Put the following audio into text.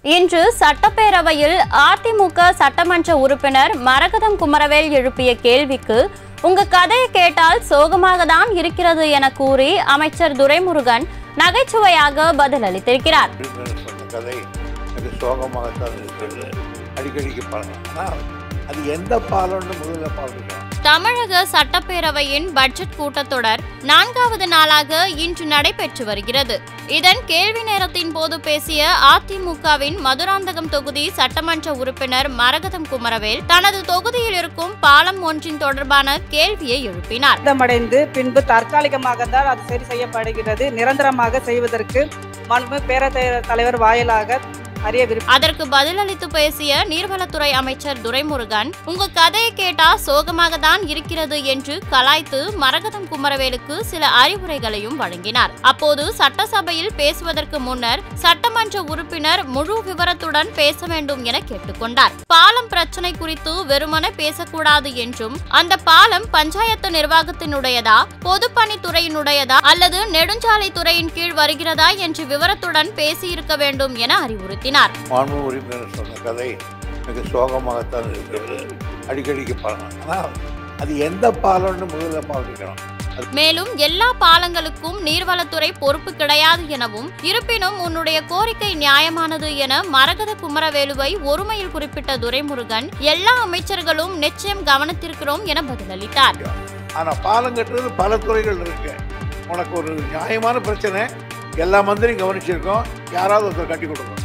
இன்று சட்டப்பேரவையில் அதிமுக சட்டமன்ற உறுப்பினர் மரகதம் குமரவேல் எழுப்பிய கேள்விக்கு உங்க கதையை கேட்டால் சோகமாக தான் இருக்கிறது என கூறி அமைச்சர் துரைமுருகன் நகைச்சுவையாக பதிலளித்திருக்கிறார் உறுப்பினர் சொன்ன கதை எனக்கு சோகமாகத்தான் இருக்கிறது அடிக்கடிக்கு பழகம் ஆனால் அது எந்த பாலம்னு முதல்ல பார்த்துக்கலாம் தமிழக சட்டப்பேரவையின் பட்ஜெட் கூட்டத்தொடர் நான்காவது நாளாக இன்று நடைபெற்று வருகிறது இதன் கேள்வி நேரத்தின் போது பேசிய அதிமுகவின் மதுராந்தகம் தொகுதி சட்டமன்ற உறுப்பினர் மரகதம் குமரவேல் தனது தொகுதியில் இருக்கும் பாலம் ஒன்றின் தொடர்பான கேள்வியை எழுப்பினார் சேதமடைந்து பின்பு தற்காலிகமாக தான் அது சரி செய்யப்படுகிறது நிரந்தரமாக செய்வதற்கு மனு பேரவைத் தலைவர் வாயிலாக அறிய விருப்பம் அதற்கு பதிலளித்து பேசிய நீர்வளத்துறை அமைச்சர் துரைமுருகன் உங்க கதையை கேட்டா சோகமாக தான் இருக்கிறது என்று கலாய்த்து மரகதம் குமரவேலுக்கு சில அறிவுரைகளையும் வழங்கினார் அப்போது சட்டசபையில் பேசுவதற்கு முன்னர் சட்டமன்ற உறுப்பினர் முழு விவரத்துடன் பேச வேண்டும் என கேட்டுக்கொண்டார் பாலம் பிரச்சனை குறித்து வெறுமனே பேசக்கூடாது என்றும் அந்த பாலம் பஞ்சாயத்து நிர்வாகத்தினுடையதா பொதுப்பணித்துறையினுடையதா அல்லது நெடுஞ்சாலை துறையின் கீழ் வருகிறதா என்று விவரத்துடன் பேசியிருக்க வேண்டும் என அறிவுறுத்தினார் மாண்பு உறுப்பினர் சொன்ன கதை எனக்கு சோகமாகத்தான் இருக்கிறது அடிக்கடிக்கு பழகம் ஆனால் அது எந்த பாலம்னு முதல்ல பார்த்துக்கலாம் மேலும் எல்லா பாலங்களுக்கும் நீர்வளத்துறை பொறுப்பு கிடையாது எனவும் இருப்பினும் உன்னுடைய கோரிக்கை நியாயமானது என மரகத குமரவேலுவை ஒருமையில் குறிப்பிட்ட துரைமுருகன் எல்லா அமைச்சர்களும் நிச்சயம் கவனித்திருக்கிறோம் என பதிலளித்தார் ஆனால் பாலம் கட்டுறது பல துறைகள் இருக்கு உனக்கு ஒரு நியாயமான பிரச்சனை எல்லா மந்திரியும் கவனிச்சிருக்கோம் யாராவது ஒருத்தர் கட்டி கொடுக்கணும்